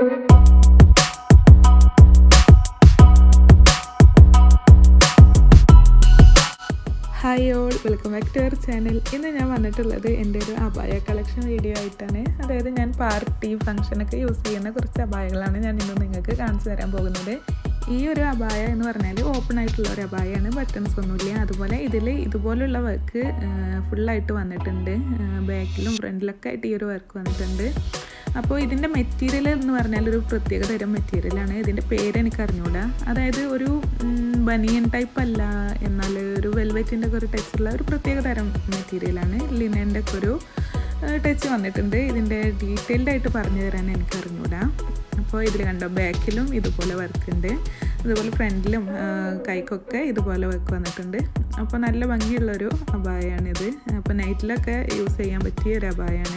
hi all welcome back to our channel ഇന്ന് ഞാൻ വന്നിട്ടുള്ളത് എൻ്റെ ഒരു അബായ കളക്ഷൻ വീഡിയോ ആയിട്ടാണ് അതായത് ഞാൻ പാർട്ടി ഫംഗ്ഷനൊക്കെ യൂസ് ചെയ്യുന്ന കുറച്ച് അബായകളാണ് ഞാൻ ഇന്ന് നിങ്ങൾക്ക് കാണിച്ചു തരാൻ പോകുന്നത് ഈ ഒരു അബായ എന്ന് പറഞ്ഞാൽ ഓപ്പൺ ആയിട്ടുള്ള ഒരു അബായാണ് ബട്ടൺസ് ഒന്നുമില്ല അതുപോലെ ഇതിൽ ഇതുപോലുള്ള വർക്ക് ഫുള്ളായിട്ട് വന്നിട്ടുണ്ട് ബാക്കിലും ഫ്രണ്ടിലൊക്കെ ആയിട്ട് ഈ ഒരു വർക്ക് വന്നിട്ടുണ്ട് അപ്പോൾ ഇതിൻ്റെ മെറ്റീരിയൽ എന്ന് പറഞ്ഞാൽ ഒരു പ്രത്യേക തരം മെറ്റീരിയലാണ് ഇതിൻ്റെ പേര് എനിക്ക് അറിഞ്ഞൂടാ അതായത് ഒരു ബനിയൻ ടൈപ്പ് അല്ല എന്നാൽ ഒരു വെൽവെറ്റിൻ്റെ ഒക്കെ ഒരു ടച്ചുള്ള ഒരു പ്രത്യേക തരം മെറ്റീരിയലാണ് ലിനൻ്റെ ഒക്കെ ഒരു ടച്ച് വന്നിട്ടുണ്ട് ഇതിൻ്റെ ഡീറ്റെയിൽഡ് ആയിട്ട് പറഞ്ഞു തരാൻ എനിക്ക് അറിഞ്ഞൂടാ അപ്പോൾ ഇതിൽ കണ്ടോ ബാക്കിലും ഇതുപോലെ വർക്ക് ഉണ്ട് അതുപോലെ ഫ്രണ്ടിലും കൈക്കൊക്കെ ഇതുപോലെ വർക്ക് വന്നിട്ടുണ്ട് അപ്പോൾ നല്ല ഭംഗിയുള്ളൊരു അബായാണിത് അപ്പോൾ നൈറ്റിലൊക്കെ യൂസ് ചെയ്യാൻ പറ്റിയ ഒരു അബായാണ്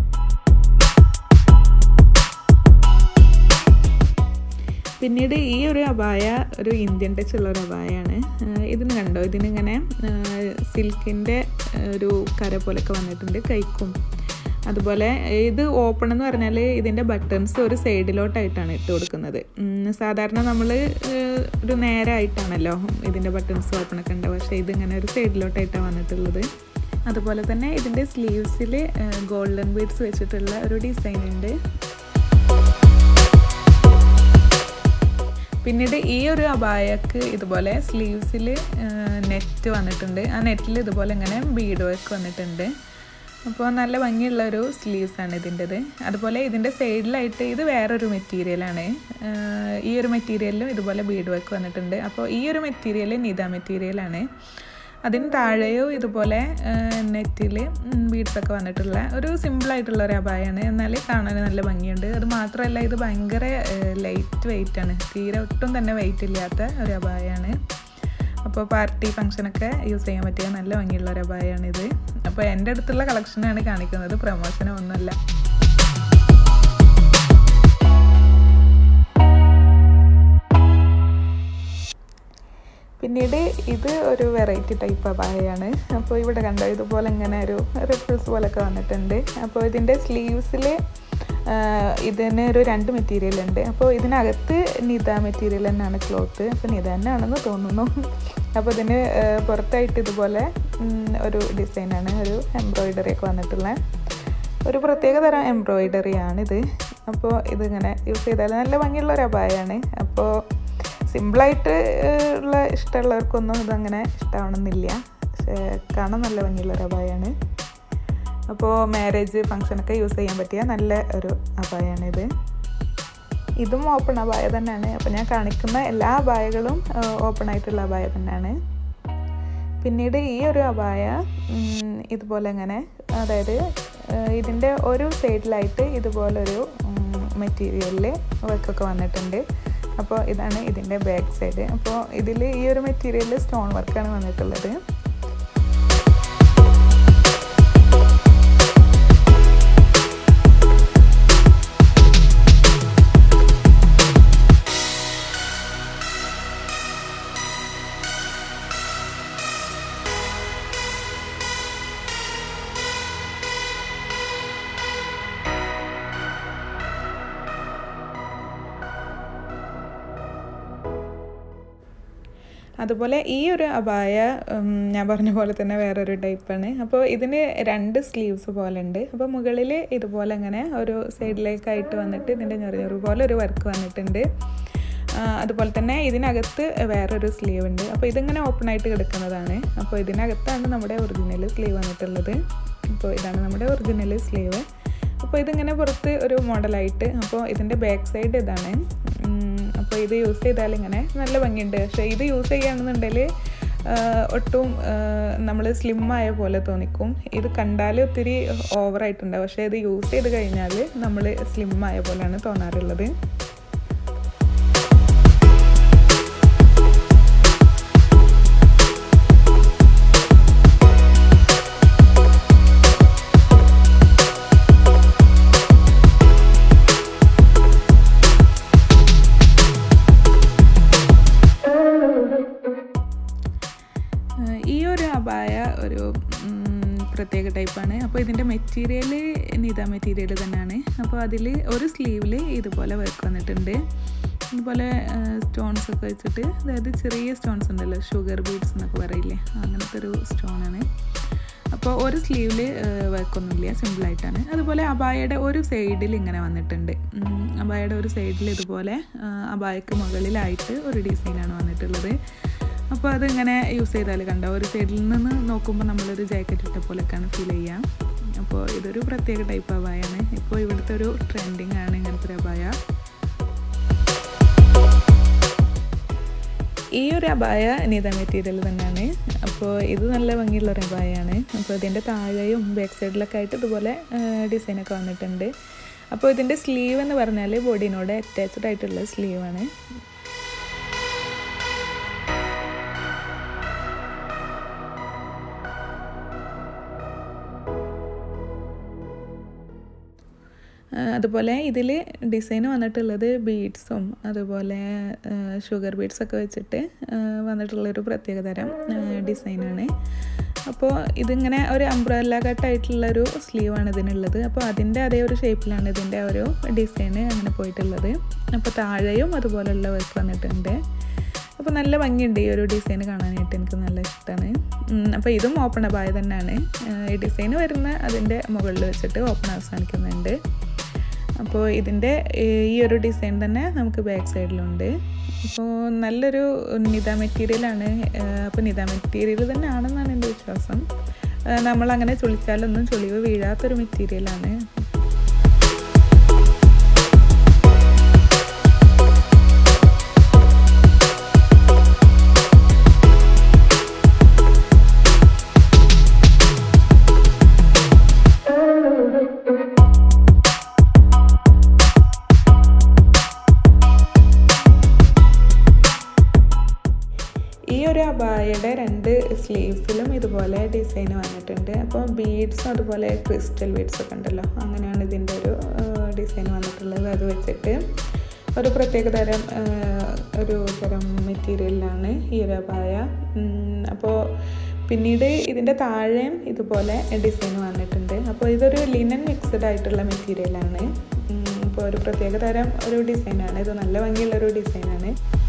പിന്നീട് ഈ ഒരു അബായ ഒരു ഇന്ത്യൻ ടച്ച് ഉള്ള ഒരു അബായാണ് ഇതിന് കണ്ടോ ഇതിനിങ്ങനെ സിൽക്കിൻ്റെ ഒരു കര പോലെയൊക്കെ വന്നിട്ടുണ്ട് കൈക്കും അതുപോലെ ഇത് ഓപ്പൺ എന്ന് പറഞ്ഞാൽ ഇതിൻ്റെ ബട്ടൺസ് ഒരു സൈഡിലോട്ടായിട്ടാണ് ഇട്ട് കൊടുക്കുന്നത് സാധാരണ നമ്മൾ ഒരു നേരായിട്ടാണല്ലോ ഇതിൻ്റെ ബട്ടൺസ് ഓപ്പൺ ഒക്കെ ഉണ്ടാവുക പക്ഷേ ഇതിങ്ങനെ ഒരു സൈഡിലോട്ടായിട്ടാണ് വന്നിട്ടുള്ളത് അതുപോലെ തന്നെ ഇതിൻ്റെ സ്ലീവ്സിൽ ഗോൾഡൻ ബീഡ്സ് വെച്ചിട്ടുള്ള ഒരു ഡിസൈൻ ഉണ്ട് പിന്നീട് ഈ ഒരു അബായക്ക് ഇതുപോലെ സ്ലീവ്സിൽ നെറ്റ് വന്നിട്ടുണ്ട് ആ നെറ്റിൽ ഇതുപോലെ ഇങ്ങനെ ബീഡ് വർക്ക് വന്നിട്ടുണ്ട് അപ്പോൾ നല്ല ഭംഗിയുള്ള ഒരു സ്ലീവ്സ് ആണ് ഇതിൻ്റെത് അതുപോലെ ഇതിൻ്റെ സൈഡിലായിട്ട് ഇത് വേറൊരു മെറ്റീരിയലാണ് ഈ ഒരു മെറ്റീരിയലിലും ഇതുപോലെ ബീഡ് വർക്ക് വന്നിട്ടുണ്ട് അപ്പോൾ ഈ ഒരു മെറ്റീരിയൽ നിത മെറ്റീരിയലാണ് അതിന് താഴെയോ ഇതുപോലെ നെറ്റിൽ ബീഡ്സൊക്കെ വന്നിട്ടുള്ള ഒരു സിമ്പിളായിട്ടുള്ള ഒരു അബായാണ് എന്നാൽ കാണാൻ നല്ല ഭംഗിയുണ്ട് അത് മാത്രമല്ല ഇത് ഭയങ്കര ലൈറ്റ് വെയിറ്റ് ആണ് തീരെ ഒട്ടും തന്നെ വെയിറ്റ് ഇല്ലാത്ത ഒരു അബായാണ് അപ്പോൾ പാർട്ടി ഫംഗ്ഷനൊക്കെ യൂസ് ചെയ്യാൻ പറ്റിയ നല്ല ഭംഗിയുള്ള ഒരു അബായാണിത് അപ്പോൾ എൻ്റെ അടുത്തുള്ള കളക്ഷനാണ് കാണിക്കുന്നത് പ്രൊമോഷനോ ഒന്നുമല്ല പിന്നീട് ഇത് ഒരു വെറൈറ്റി ടൈപ്പ് അബായയാണ് അപ്പോൾ ഇവിടെ കണ്ടോ ഇതുപോലെ ഇങ്ങനെ ഒരു റിപ്പിൾസ് പോലൊക്കെ വന്നിട്ടുണ്ട് അപ്പോൾ ഇതിൻ്റെ സ്ലീവ്സിൽ ഇതിന് ഒരു രണ്ട് മെറ്റീരിയൽ ഉണ്ട് അപ്പോൾ ഇതിനകത്ത് നിത മെറ്റീരിയൽ തന്നെയാണ് ക്ലോത്ത് അപ്പോൾ നിത തന്നെയാണെന്ന് തോന്നുന്നു അപ്പോൾ ഇതിന് പുറത്തായിട്ട് ഇതുപോലെ ഒരു ഡിസൈനാണ് ഒരു എംബ്രോയിഡറി ഒക്കെ വന്നിട്ടുള്ള ഒരു പ്രത്യേക തരം എംബ്രോയിഡറി ആണിത് അപ്പോൾ ഇതിങ്ങനെ യൂസ് ചെയ്താൽ നല്ല ഭംഗിയുള്ള ഒരു അപായമാണ് അപ്പോൾ സിമ്പിളായിട്ട് ഉള്ള ഇഷ്ടമുള്ളവർക്കൊന്നും ഇതങ്ങനെ ഇഷ്ടമാവണമെന്നില്ല പക്ഷേ കാണാൻ നല്ല ഭംഗിയുള്ള ഒരു അപായമാണ് അപ്പോൾ മാരേജ് ഫങ്ഷനൊക്കെ യൂസ് ചെയ്യാൻ പറ്റിയ നല്ല ഒരു അപായമാണിത് ഇതും ഓപ്പൺ അപായ തന്നെയാണ് അപ്പോൾ ഞാൻ കാണിക്കുന്ന എല്ലാ അപായകളും ഓപ്പൺ ആയിട്ടുള്ള അപായ തന്നെയാണ് പിന്നീട് ഈ ഒരു അപായ ഇതുപോലെ ഇങ്ങനെ അതായത് ഇതിൻ്റെ ഒരു സൈഡിലായിട്ട് ഇതുപോലൊരു മെറ്റീരിയലിൽ വർക്കൊക്കെ വന്നിട്ടുണ്ട് അപ്പോൾ ഇതാണ് ഇതിൻ്റെ ബാക്ക് സൈഡ് അപ്പോൾ ഇതിൽ ഈ ഒരു മെറ്റീരിയലിൽ സ്റ്റോൺ വർക്കാണ് വന്നിട്ടുള്ളത് അതുപോലെ ഈ ഒരു അബായ ഞാൻ പറഞ്ഞ പോലെ തന്നെ വേറൊരു ടൈപ്പാണ് അപ്പോൾ ഇതിന് രണ്ട് സ്ലീവ്സ് പോലെ ഉണ്ട് അപ്പോൾ മുകളിൽ ഇതുപോലെ അങ്ങനെ ഒരു സൈഡിലേക്കായിട്ട് വന്നിട്ട് ഇതിൻ്റെ ഞെറു പോലെ ഒരു വർക്ക് വന്നിട്ടുണ്ട് അതുപോലെ തന്നെ ഇതിനകത്ത് വേറൊരു സ്ലീവ് ഉണ്ട് അപ്പോൾ ഇതിങ്ങനെ ഓപ്പൺ ആയിട്ട് കിടക്കുന്നതാണ് അപ്പോൾ ഇതിനകത്താണ് നമ്മുടെ ഒറിജിനൽ സ്ലീവ് വന്നിട്ടുള്ളത് അപ്പോൾ ഇതാണ് നമ്മുടെ ഒറിജിനൽ സ്ലീവ് അപ്പോൾ ഇതിങ്ങനെ പുറത്ത് ഒരു മോഡലായിട്ട് അപ്പോൾ ഇതിൻ്റെ ബാക്ക് സൈഡ് ഇതാണ് അപ്പോൾ ഇത് യൂസ് ചെയ്താൽ ഇങ്ങനെ നല്ല ഭംഗിയുണ്ട് പക്ഷേ ഇത് യൂസ് ചെയ്യുകയാണെന്നുണ്ടെങ്കിൽ ഒട്ടും നമ്മൾ സ്ലിം ആയ പോലെ തോന്നിക്കും ഇത് കണ്ടാൽ ഒത്തിരി ഓവറായിട്ടുണ്ടാവും പക്ഷേ ഇത് യൂസ് ചെയ്ത് കഴിഞ്ഞാൽ നമ്മൾ സ്ലിം ആയ പോലെയാണ് തോന്നാറുള്ളത് ഈ ഒരു അബായ ഒരു പ്രത്യേക ടൈപ്പാണ് അപ്പോൾ ഇതിൻ്റെ മെറ്റീരിയൽ നിത മെറ്റീരിയൽ തന്നെയാണ് അപ്പോൾ അതിൽ ഒരു സ്ലീവിൽ ഇതുപോലെ വർക്ക് വന്നിട്ടുണ്ട് ഇതുപോലെ സ്റ്റോൺസ് ഒക്കെ വെച്ചിട്ട് അതായത് ചെറിയ സ്റ്റോൺസ് ഉണ്ടല്ലോ ഷുഗർ ബീഡ്സ് എന്നൊക്കെ പറയില്ലേ അങ്ങനത്തെ ഒരു സ്റ്റോണാണ് അപ്പോൾ ഒരു സ്ലീവിൽ വർക്കൊന്നുമില്ല സിമ്പിളായിട്ടാണ് അതുപോലെ അബായയുടെ ഒരു സൈഡിൽ ഇങ്ങനെ വന്നിട്ടുണ്ട് അബായയുടെ ഒരു സൈഡിൽ ഇതുപോലെ അബായക്ക് മുകളിലായിട്ട് ഒരു ഡിസൈനാണ് വന്നിട്ടുള്ളത് അപ്പോൾ അതിങ്ങനെ യൂസ് ചെയ്താൽ കണ്ടോ ഒരു സൈഡിൽ നിന്ന് നോക്കുമ്പോൾ നമ്മളൊരു ജാക്കറ്റ് ഇട്ട പോലെയൊക്കെയാണ് ഫീൽ ചെയ്യുക അപ്പോൾ ഇതൊരു പ്രത്യേക ടൈപ്പ് അബായാണ് ഇപ്പോൾ ഇവിടുത്തെ ഒരു ട്രെൻഡിങ് ആണ് ഇങ്ങനത്തെ ഒരു അബായ ഈ ഒരു അബായ നീത മെറ്റീരിയൽ തന്നെയാണ് അപ്പോൾ ഇത് നല്ല ഭംഗിയുള്ള ഒരു അബായാണ് അപ്പോൾ ഇതിൻ്റെ താഴെയും ബാക്ക് സൈഡിലൊക്കെ ആയിട്ട് ഇതുപോലെ ഡിസൈനൊക്കെ വന്നിട്ടുണ്ട് അപ്പോൾ ഇതിൻ്റെ സ്ലീവ് എന്ന് പറഞ്ഞാൽ ബോഡീനോട് അറ്റാച്ച്ഡ് ആയിട്ടുള്ള സ്ലീവാണ് അതുപോലെ ഇതിൽ ഡിസൈൻ വന്നിട്ടുള്ളത് ബീഡ്സും അതുപോലെ ഷുഗർ ബീഡ്സൊക്കെ വെച്ചിട്ട് വന്നിട്ടുള്ളൊരു പ്രത്യേകതരം ഡിസൈനാണ് അപ്പോൾ ഇതിങ്ങനെ ഒരു അംബ്രല്ല കട്ടായിട്ടുള്ളൊരു സ്ലീവാണ് ഇതിനുള്ളത് അപ്പോൾ അതിൻ്റെ അതേ ഒരു ഷേപ്പിലാണ് ഇതിൻ്റെ ഒരു ഡിസൈൻ അങ്ങനെ പോയിട്ടുള്ളത് അപ്പോൾ താഴെയും അതുപോലെയുള്ള വർക്ക് വന്നിട്ടുണ്ട് അപ്പോൾ നല്ല ഭംഗിയുണ്ട് ഈ ഒരു ഡിസൈൻ കാണാനായിട്ട് എനിക്ക് നല്ല ഇഷ്ടമാണ് അപ്പോൾ ഇതും ഓപ്പൺ അബായ തന്നെയാണ് ഈ ഡിസൈൻ വരുന്ന അതിൻ്റെ മുകളിൽ വെച്ചിട്ട് ഓപ്പൺ അവസാനിക്കുന്നുണ്ട് അപ്പോൾ ഇതിൻ്റെ ഈ ഒരു ഡിസൈൻ തന്നെ നമുക്ക് ബാക്ക് സൈഡിലുണ്ട് അപ്പോൾ നല്ലൊരു നിത മെറ്റീരിയലാണ് അപ്പോൾ നിത മെറ്റീരിയൽ തന്നെ ആണെന്നാണ് എൻ്റെ വിശ്വാസം നമ്മളങ്ങനെ ചുളിച്ചാലൊന്നും ചുളിവ് വീഴാത്തൊരു മെറ്റീരിയലാണ് ഈ ഒരു അബായയുടെ രണ്ട് സ്ലീവ്സിലും ഇതുപോലെ ഡിസൈൻ വന്നിട്ടുണ്ട് അപ്പോൾ ബീഡ്സും അതുപോലെ ക്രിസ്റ്റൽ ബീഡ്സ് ഒക്കെ ഉണ്ടല്ലോ അങ്ങനെയാണ് ഇതിൻ്റെ ഒരു ഡിസൈൻ വന്നിട്ടുള്ളത് അത് വെച്ചിട്ട് ഒരു പ്രത്യേക തരം ഒരു തരം മെറ്റീരിയലാണ് ഈ ഒരു അബായ അപ്പോൾ പിന്നീട് ഇതിൻ്റെ താഴെയും ഇതുപോലെ ഡിസൈൻ വന്നിട്ടുണ്ട് അപ്പോൾ ഇതൊരു ലിനൻ മിക്സഡ് ആയിട്ടുള്ള മെറ്റീരിയലാണ് അപ്പോൾ ഒരു പ്രത്യേക തരം ഒരു ഡിസൈനാണ് ഇത് നല്ല ഭംഗിയുള്ള ഒരു ഡിസൈനാണ്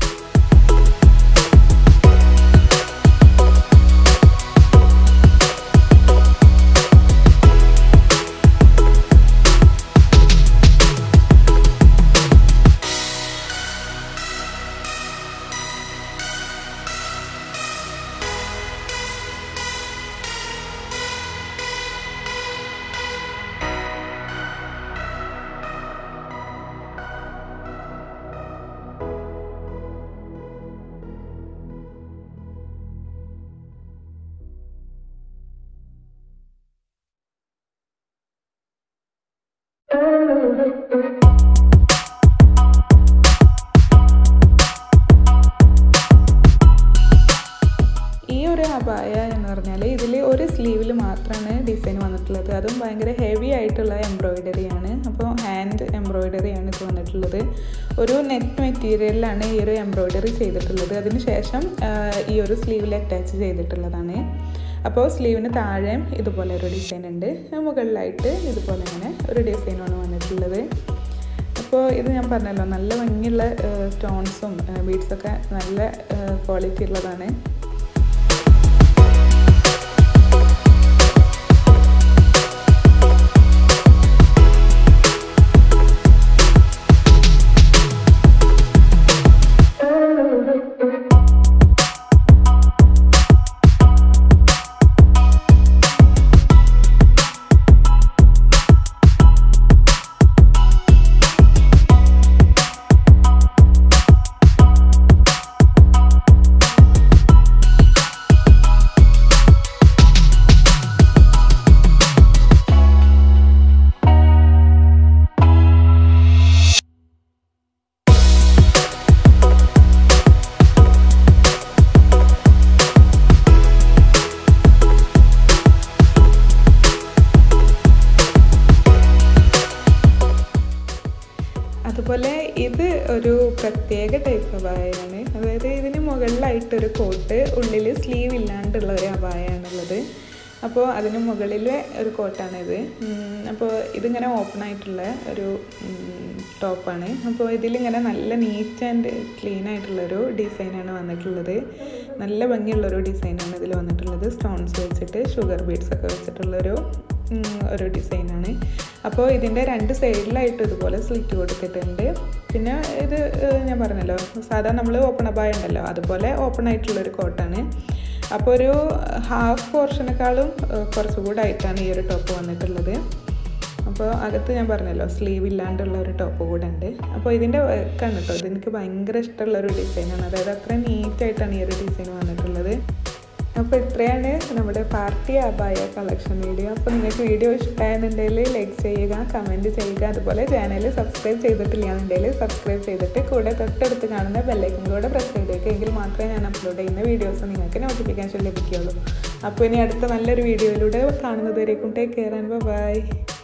ഈ ഒരു അബായ എന്ന് പറഞ്ഞാൽ ഇതിൽ ഒരു സ്ലീവിൽ മാത്രമാണ് ഡിസൈൻ വന്നിട്ടുള്ളത് അതും ഭയങ്കര ഹെവി ആയിട്ടുള്ള എംബ്രോയിഡറിയാണ് അപ്പോൾ ഹാൻഡ് എംബ്രോയിഡറിയാണ് ഇത് വന്നിട്ടുള്ളത് ഒരു നെറ്റ് മെറ്റീരിയലിലാണ് ഈ ഒരു എംബ്രോയിഡറി ചെയ്തിട്ടുള്ളത് അതിന് ശേഷം ഈ ഒരു സ്ലീവിൽ അറ്റാച്ച് ചെയ്തിട്ടുള്ളതാണ് അപ്പോൾ സ്ലീവിന് താഴെയും ഇതുപോലെ ഒരു ഡിസൈൻ ഉണ്ട് മുകളിലായിട്ട് ഇതുപോലെ ഇങ്ങനെ ഒരു ഡിസൈനാണ് വന്നിട്ടുള്ളത് അപ്പോൾ ഇത് ഞാൻ പറഞ്ഞല്ലോ നല്ല ഭംഗിയുള്ള സ്റ്റോൺസും ബീഡ്സൊക്കെ നല്ല ക്വാളിറ്റി ഉള്ളതാണ് അതുപോലെ ഇത് ഒരു പ്രത്യേക ടൈപ്പ് അപായമാണ് അതായത് ഇതിന് മുകളിലായിട്ടൊരു കോട്ട് ഉള്ളിൽ സ്ലീവ് ഇല്ലാണ്ടുള്ള ഒരു അപായമാണുള്ളത് അപ്പോൾ അതിന് മുകളിൽ ഒരു കോട്ടാണിത് അപ്പോൾ ഇതിങ്ങനെ ഓപ്പൺ ആയിട്ടുള്ള ഒരു ടോപ്പാണ് അപ്പോൾ ഇതിലിങ്ങനെ നല്ല നീറ്റ് ആൻഡ് ക്ലീൻ ആയിട്ടുള്ളൊരു ഡിസൈനാണ് വന്നിട്ടുള്ളത് നല്ല ഭംഗിയുള്ളൊരു ഡിസൈനാണ് ഇതിൽ വന്നിട്ടുള്ളത് സ്റ്റോൺസ് വെച്ചിട്ട് ഷുഗർ ബീഡ്സ് ഒക്കെ വെച്ചിട്ടുള്ളൊരു ഒരു ഡിസൈനാണ് അപ്പോൾ ഇതിൻ്റെ രണ്ട് സൈഡിലായിട്ട് ഇതുപോലെ സ്ലിറ്റ് കൊടുത്തിട്ടുണ്ട് പിന്നെ ഇത് ഞാൻ പറഞ്ഞല്ലോ സാധാ നമ്മൾ ഓപ്പൺ അബായ ഉണ്ടല്ലോ അതുപോലെ ഓപ്പൺ ആയിട്ടുള്ളൊരു കോട്ടാണ് അപ്പോൾ ഒരു ഹാഫ് പോർഷനേക്കാളും കുറച്ചുകൂടെ ആയിട്ടാണ് ഈ ഒരു ടോപ്പ് വന്നിട്ടുള്ളത് അപ്പോൾ അകത്ത് ഞാൻ പറഞ്ഞല്ലോ സ്ലീവ് ഇല്ലാണ്ടുള്ള ഒരു ടോപ്പ് കൂടെ ഉണ്ട് അപ്പോൾ ഇതിൻ്റെ വർക്കാണ് കേട്ടോ ഇതെനിക്ക് ഭയങ്കര ഇഷ്ടമുള്ള ഒരു ഡിസൈനാണ് അതായത് അത്ര നീറ്റായിട്ടാണ് ഈ ഒരു ഡിസൈൻ വന്നിട്ടുള്ളത് അപ്പോൾ ഇത്രയാണ് നമ്മുടെ പാർട്ടി അബായ കളക്ഷൻ വീഡിയോ അപ്പോൾ നിങ്ങൾക്ക് വീഡിയോ ഇഷ്ടമായെന്നുണ്ടെങ്കിൽ ലൈക്ക് ചെയ്യുക കമൻറ്റ് ചെയ്യുക അതുപോലെ ചാനൽ സബ്സ്ക്രൈബ് ചെയ്തിട്ടില്ല എന്നുണ്ടെങ്കിൽ സബ്സ്ക്രൈബ് ചെയ്തിട്ട് കൂടെ തൊട്ടടുത്ത് കാണുന്ന ബെല്ലൈക്കൻ കൂടെ പ്രസ് ചെയ്തേക്കുക എങ്കിൽ മാത്രമേ ഞാൻ അപ്ലോഡ് ചെയ്യുന്ന വീഡിയോസ് നിങ്ങൾക്ക് നോട്ടിഫിക്കേഷൻ ലഭിക്കുകയുള്ളൂ അപ്പോൾ ഇനി അടുത്ത നല്ലൊരു വീഡിയോയിലൂടെ കാണുന്നത് വരേക്കും ടേക്ക് കെയർ ആൻഡ് ബൈ